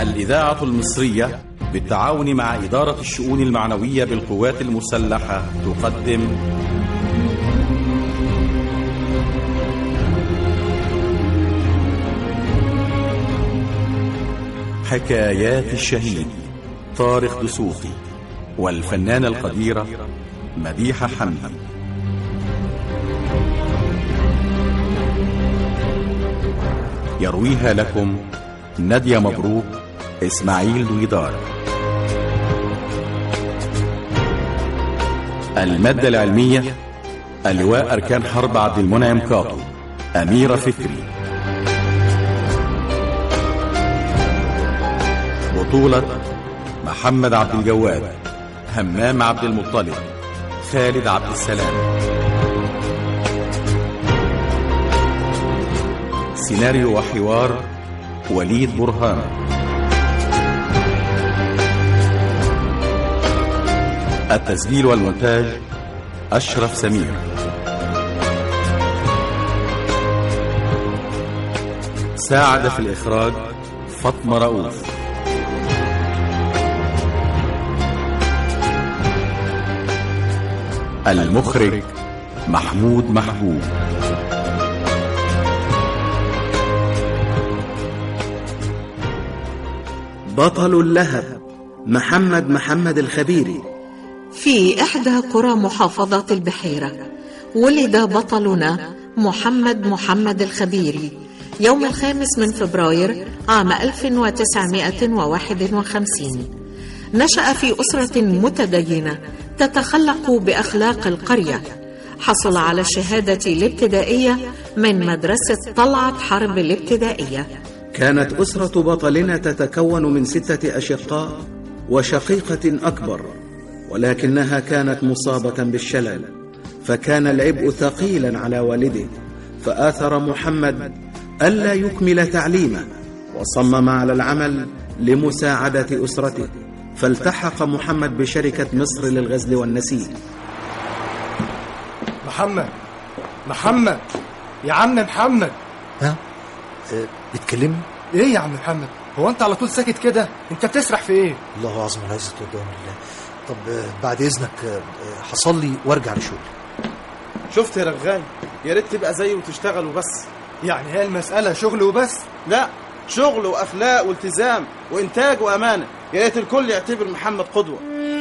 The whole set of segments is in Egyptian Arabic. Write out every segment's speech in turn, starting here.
الإذاعة المصرية بالتعاون مع إدارة الشؤون المعنوية بالقوات المسلحة تقدم حكايات الشهيد طارق دسوقي والفنانة القديرة مديحة حمدي يرويها لكم نادية مبروك إسماعيل دويدار المادة العلمية اللواء أركان حرب عبد المنعم كاطو أميرة فكري بطولة محمد عبد الجواد همام عبد المطلب خالد عبد السلام سيناريو وحوار وليد برهان التسجيل والمونتاج أشرف سمير ساعد في الإخراج فاطمة رؤوف المخرج محمود محبوب بطل اللهب محمد محمد الخبيري في إحدى قرى محافظة البحيرة ولد بطلنا محمد محمد الخبيري يوم الخامس من فبراير عام 1951 نشأ في أسرة متدينة تتخلق بأخلاق القرية حصل على الشهادة الابتدائية من مدرسة طلعت حرب الابتدائية كانت أسرة بطلنا تتكون من ستة أشقاء وشقيقة أكبر ولكنها كانت مصابة بالشلل فكان العبء ثقيلا على والده فآثر محمد ألا يكمل تعليمه وصمم على العمل لمساعدة أسرته فالتحق محمد بشركة مصر للغزل والنسيج محمد محمد يا عم محمد ها أه بتكلمني ايه يا عم محمد هو انت على طول ساكت كده انت بتسرح في ايه الله العظيم العزة قدام الله طب أه بعد اذنك أه هصلي وارجع لشغلي شفت يا رغاي يا ريت تبقى زيه وتشتغل وبس يعني هي المسألة شغل وبس لا شغل واخلاق والتزام وانتاج وامانه يا ريت الكل يعتبر محمد قدوه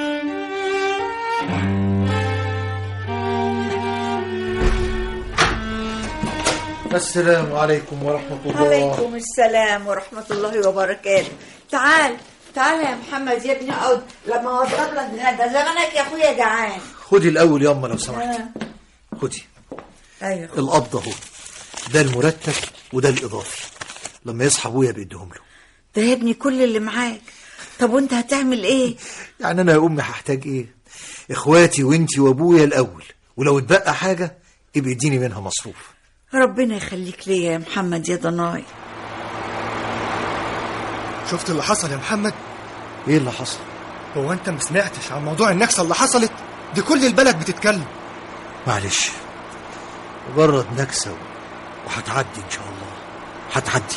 السلام عليكم ورحمة الله عليكم السلام ورحمة الله وبركاته تعال تعال يا محمد يا ابني اقعد لما اوضب لك غدا زمانك يا اخويا جعان خدي الأول ياما لو سمحتي خدي ايوه القبض اهو ده المرتب وده الإضافي لما يصحى أبويا بيديهم له ده يا ابني كل اللي معاك طب وانت هتعمل ايه يعني أنا يا أمي هحتاج إيه إخواتي وإنتي وأبويا الأول ولو اتبقى حاجة يبقى يديني منها مصروف ربنا يخليك ليا يا محمد يا ضناي شفت اللي حصل يا محمد إيه اللي حصل هو انت ما سمعتش عن موضوع النكسة اللي حصلت دي كل البلد بتتكلم معلش مجرد نكسة وهتعدي إن شاء الله هتعدي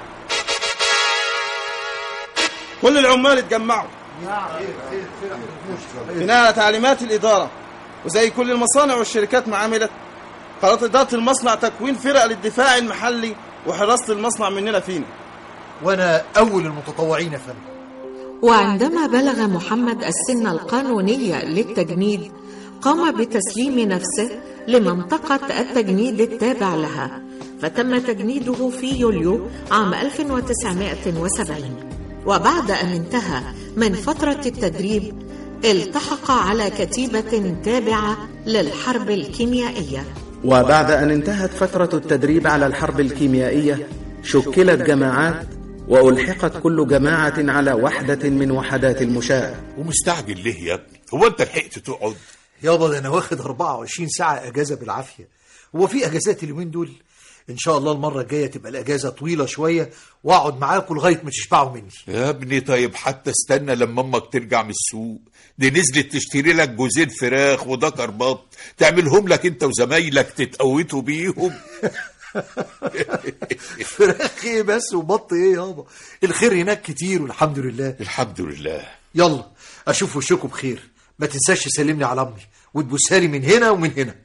كل العمال اتجمعوا بناء على تعليمات الإدارة وزي كل المصانع والشركات ما عملت قررت إدارة المصنع تكوين فرق للدفاع المحلي وحراسة المصنع مننا فينا وأنا أول المتطوعين يا فندم وعندما بلغ محمد السن القانونية للتجنيد قام بتسليم نفسه لمنطقة التجنيد التابع لها فتم تجنيده في يوليو عام 1970 وبعد أن انتهى من فترة التدريب التحق على كتيبة تابعة للحرب الكيميائية وبعد أن انتهت فترة التدريب على الحرب الكيميائية شكلت جماعات وألحقت كل جماعة على وحدة من وحدات المشاة ومستعجل ليه يا ابني هو انت لحقت تقعد يابا ده أنا واخد 24 ساعة أجازة بالعافية هو في أجازات اليومين دول إن شاء الله المرة الجاية تبقى الأجازة طويلة شوية وأقعد معاكم لغاية ما تشبعوا مني يا ابني طيب حتى استنى لما امك ترجع من السوق دي نزلت تشتري لك جوزين فراخ وده كرباط تعملهم لك انت وزمايلك تتقوتوا بيهم فراخ ايه بس وبط ايه يابا الخير هناك كتير والحمد لله الحمد لله يلا اشوف وشكم بخير ما تنساش تسلمني على امي وتبوسها لي من هنا ومن هنا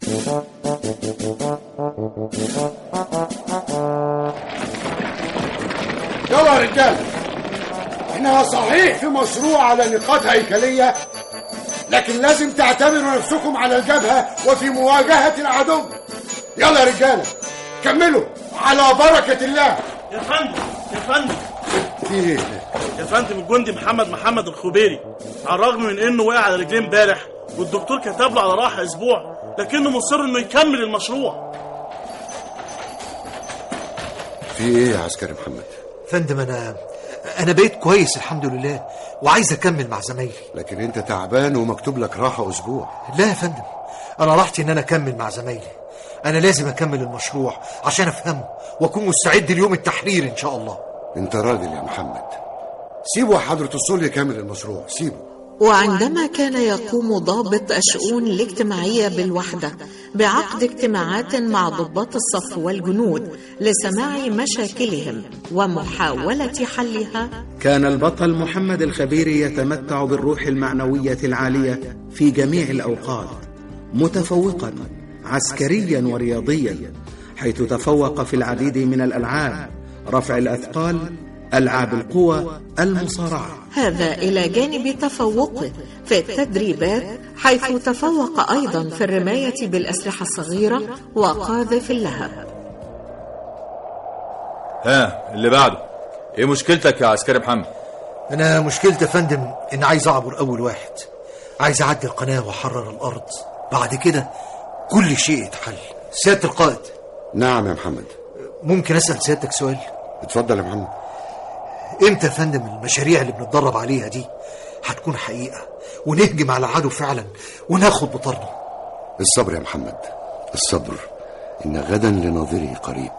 يلا يا رجاله احنا صحيح في مشروع على نقاط هيكليه لكن لازم تعتبروا نفسكم على الجبهه وفي مواجهه العدو يلا يا رجاله كملوا على بركه الله يا فندم يا فندم في ايه يا فندم الجندي محمد محمد الخبيري على الرغم من انه وقع على رجليه امبارح والدكتور كتب له على راحه اسبوع لكنه مصر انه يكمل المشروع في ايه يا عسكري محمد فندم انا انا بقيت كويس الحمد لله وعايز اكمل مع زمايلي لكن انت تعبان ومكتوب لك راحه اسبوع لا يا فندم انا راحتي ان انا اكمل مع زمايلي انا لازم اكمل المشروع عشان افهمه واكون مستعد ليوم التحرير ان شاء الله انت راجل يا محمد سيبوا حضرة الصول يكمل المشروع سيبوا وعندما كان يقوم ضابط الشؤون الاجتماعية بالوحدة بعقد اجتماعات مع ضباط الصف والجنود لسماع مشاكلهم ومحاولة حلها كان البطل محمد الخبيري يتمتع بالروح المعنوية العالية في جميع الأوقات متفوقا عسكريا ورياضيا حيث تفوق في العديد من الألعاب رفع الأثقال ألعاب القوى المصارعة هذا إلى جانب تفوقه في التدريبات حيث تفوق أيضا في الرماية بالأسلحة الصغيرة وقاذف اللهب ها اللي بعده ايه مشكلتك يا عسكري محمد انا مشكلتي يا فندم ان عايز اعبر اول واحد عايز اعدي القناه واحرر الارض بعد كده كل شيء يتحل سياده القائد نعم يا محمد ممكن اسال سيادتك سؤال اتفضل يا محمد امتى يا فندم المشاريع اللي بنتدرب عليها دي هتكون حقيقه ونهجم على العدو فعلا وناخد بطارنا الصبر يا محمد الصبر إن غدا لناظره قريب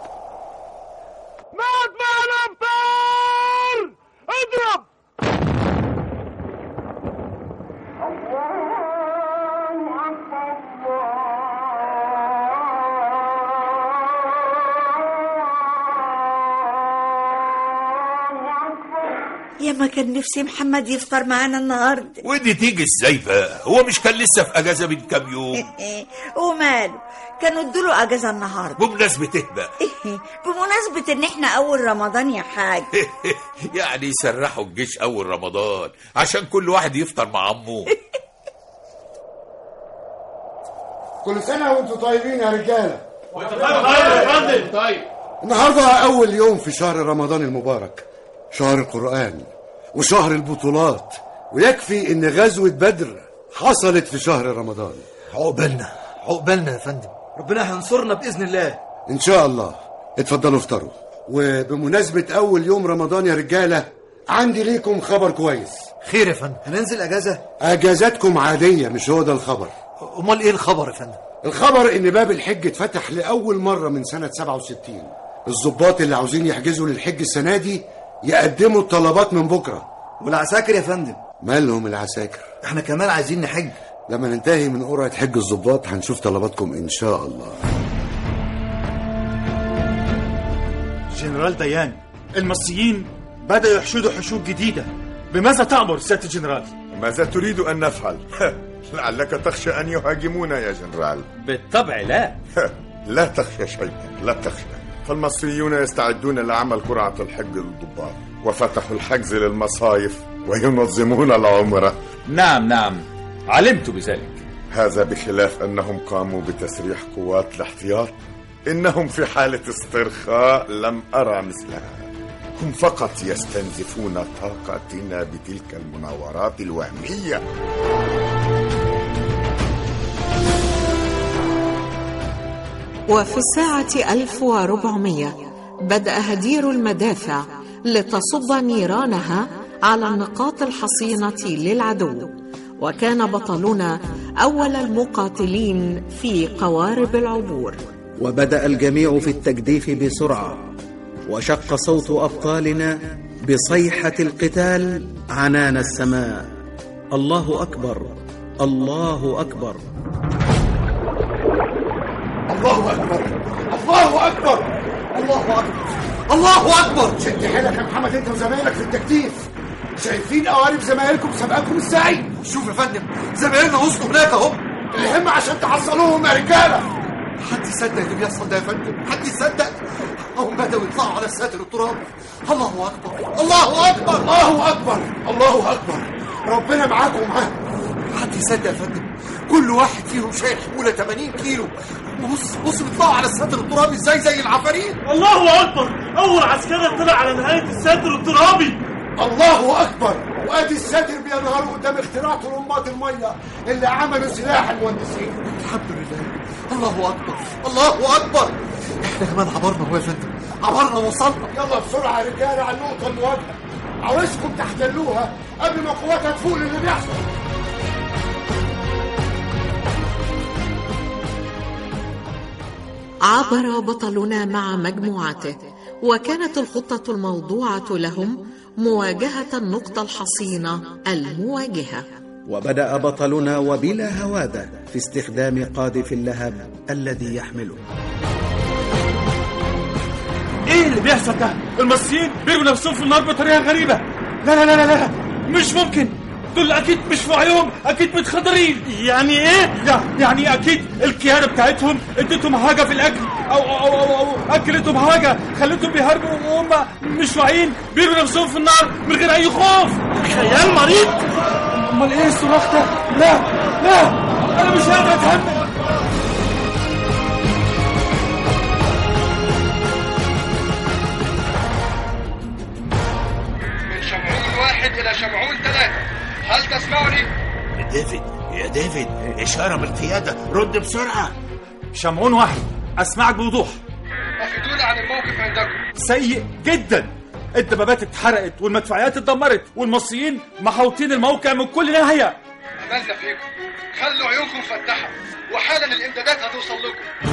يا ما كان نفسي محمد يفطر معانا النهارده ودي تيجي ازاي بقى هو مش كان لسه في اجازه من كام يوم وماله كانوا ادوله اجازه النهارده بمناسبه ايه بقى بمناسبه ان احنا اول رمضان يا حاج يعني يسرحوا الجيش اول رمضان عشان كل واحد يفطر مع عمه كل سنة وانتم طيبين يا رجالة طيب النهاردة أول يوم في شهر رمضان المبارك شهر القرآن وشهر البطولات ويكفي إن غزوة بدر حصلت في شهر رمضان عقبالنا عقبالنا يا فندم ربنا هينصرنا باذن الله إن شاء الله اتفضلوا افطروا وبمناسبة أول يوم رمضان يا رجالة عندي ليكم خبر كويس خير يا فندم هننزل اجازه أجازاتكم عادية مش هو ده الخبر امال ايه الخبر يا فندم الخبر إن باب الحج اتفتح لأول مرة من سنة 67 الضباط اللي عاوزين يحجزوا للحج السنة دي يقدموا الطلبات من بكرة والعساكر يا فندم مالهم العساكر احنا كمان عايزين نحج لما ننتهي من قرعة حج الضباط هنشوف طلباتكم إن شاء الله جنرال ديان المصريين بدأوا يحشدوا حشود جديدة بماذا تأمر سيادة الجنرال؟ ماذا تريد أن نفعل؟ لعلك تخشى أن يهاجمونا يا جنرال بالطبع لا لا تخشى شيئا لا تخشى فالمصريون يستعدون لعمل قرعة الحج للضباط وفتحوا الحجز للمصايف وينظمون العمرة نعم نعم علمت بذلك هذا بخلاف أنهم قاموا بتسريح قوات الاحتياط إنهم في حالة استرخاء لم أرى مثلها هم فقط يستنزفون طاقتنا بتلك المناورات الوهمية وفي الساعة 1400 بدأ هدير المدافع لتصب نيرانها على النقاط الحصينة للعدو وكان بطلنا أول المقاتلين في قوارب العبور وبدأ الجميع في التجديف بسرعة وشق صوت أبطالنا بصيحة القتال عنان السماء الله أكبر الله أكبر الله أكبر الله أكبر الله اكبر شد حيلك يا محمد انت وزمايلك في التكتيف شايفين قوارب زمايلكم سابقاكم ازاي شوف يا فندم زمايلنا وصلوا هناك اهو الهم عشان تحصلوهم يا رجاله حد يصدق اللي بيحصل ده يا فندم حد يصدق هم بدأوا يطلعوا على الساتر الترابي الله اكبر الله اكبر الله اكبر الله اكبر ربنا معاكم ومعاهم حد يصدق يا فندم كل واحد فيهم شايل حمولة 80 كيلو بص بص بيطلعوا على الساتر الترابي ازاي زي العفاريت الله اكبر اول عسكري طلع على نهايه الساتر الترابي الله اكبر وادي الساتر بينهار قدام اختراع طرمبات الميه اللي عملوا سلاح المهندسين الحمد لله الله اكبر الله اكبر احنا كمان عبرنا هو يا فندم عبرنا وصلنا يلا بسرعه يا رجاله على النقطه المواجهه عاوزكم تحتلوها قبل ما قواتها تفوق اللي بيحصل عبر بطلنا مع مجموعته وكانت الخطة الموضوعة لهم مواجهة النقطة الحصينة المواجهة وبدأ بطلنا وبلا هوادة في استخدام قاذف اللهب الذي يحمله ايه اللي بيحصل ده المصريين بيرموا نفسهم في النار بطريقه غريبه لا لا لا لا لا مش ممكن دول اكيد مش في وعيهم اكيد متخدرين يعني ايه يعني اكيد القياده بتاعتهم اديتهم حاجه في الاكل او او او, أو, أو اكلتهم حاجه خلتهم بيهربوا وهم مش واعيين بيرموا نفسهم في النار من غير اي خوف خيال مريض امال ايه الصراخ ده لا لا انا مش قادر اتحمل من شمعون واحد إلى شمعون ثلاثة هل تسمعني؟ ديفيد يا ديفيد إشارة بالقيادة رد بسرعة شمعون واحد اسمعك بوضوح أفيدونا عن الموقف عندكم سيء جدا الدبابات اتحرقت والمدفعيات اتدمرت والمصريين محاوطين الموقع من كل ناحيه أملنا فيكم خلوا عيونكم مفتحة وحالا الإمدادات هتوصل لكم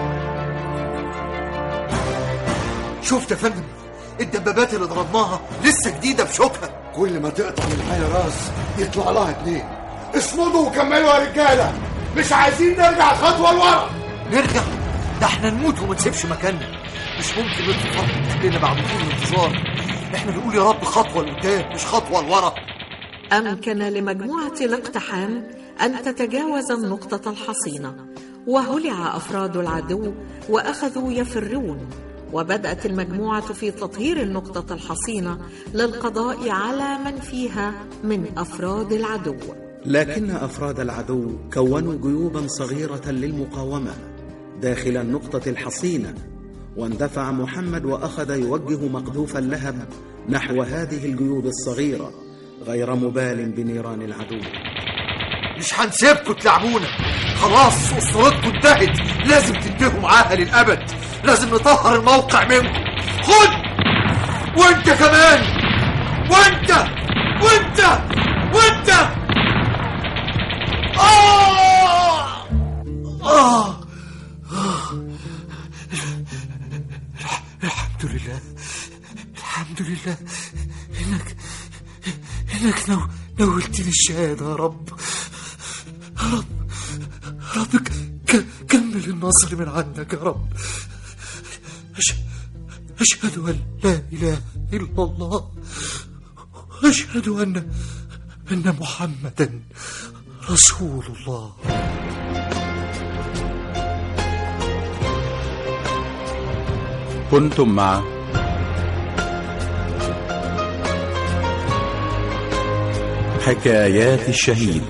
شفت يا فندم الدبابات اللي ضربناها لسه جديده بشوكها كل ما تقطع من حي راس يطلع لها اتنين اصمدوا وكملوا يا رجاله مش عايزين نرجع خطوه لورا نرجع ده احنا نموت وما نسيبش مكاننا مش ممكن نطفي فرحة اهلنا بعد طول الانتظار احنا بنقول يا رب خطوه لقدام مش خطوه لورا أمكن لمجموعة الاقتحام أن تتجاوز النقطة الحصينة وهلع أفراد العدو وأخذوا يفرون وبدأت المجموعة في تطهير النقطة الحصينة للقضاء على من فيها من أفراد العدو لكن أفراد العدو كونوا جيوبا صغيرة للمقاومة داخل النقطة الحصينة واندفع محمد وأخذ يوجه مقذوف اللهب نحو هذه الجيوب الصغيرة غير مبال بنيران العدو مش هنسيبكم تلعبونا خلاص اسطورتكم انتهت لازم تنتهوا معاها للابد لازم نطهر الموقع منكم خد وانت كمان وانت وانت وانت آه! آه! آه! الحمد لله الحمد لله انك انك نو... نولتني الشهاده يا رب يا رب يا رب ك... ك... كمل النصر من عندك يا رب أش... أشهد أن لا إله إلا الله أشهد أن أن محمدا رسول الله كنتم مع حكايات الشهيد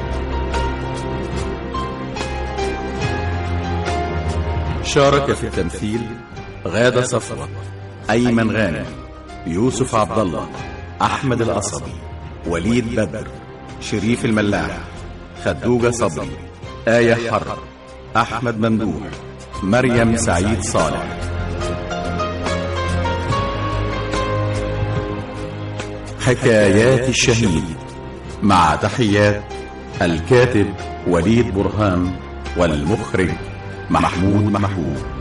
شارك في التمثيل غادة صفوة أيمن غانم يوسف عبد الله أحمد القصبي وليد بدر شريف الملاح خدوجة صبري آية حر أحمد ممدوح مريم سعيد صالح حكايات الشهيد مع تحيات الكاتب وليد برهان والمخرج محمود محمود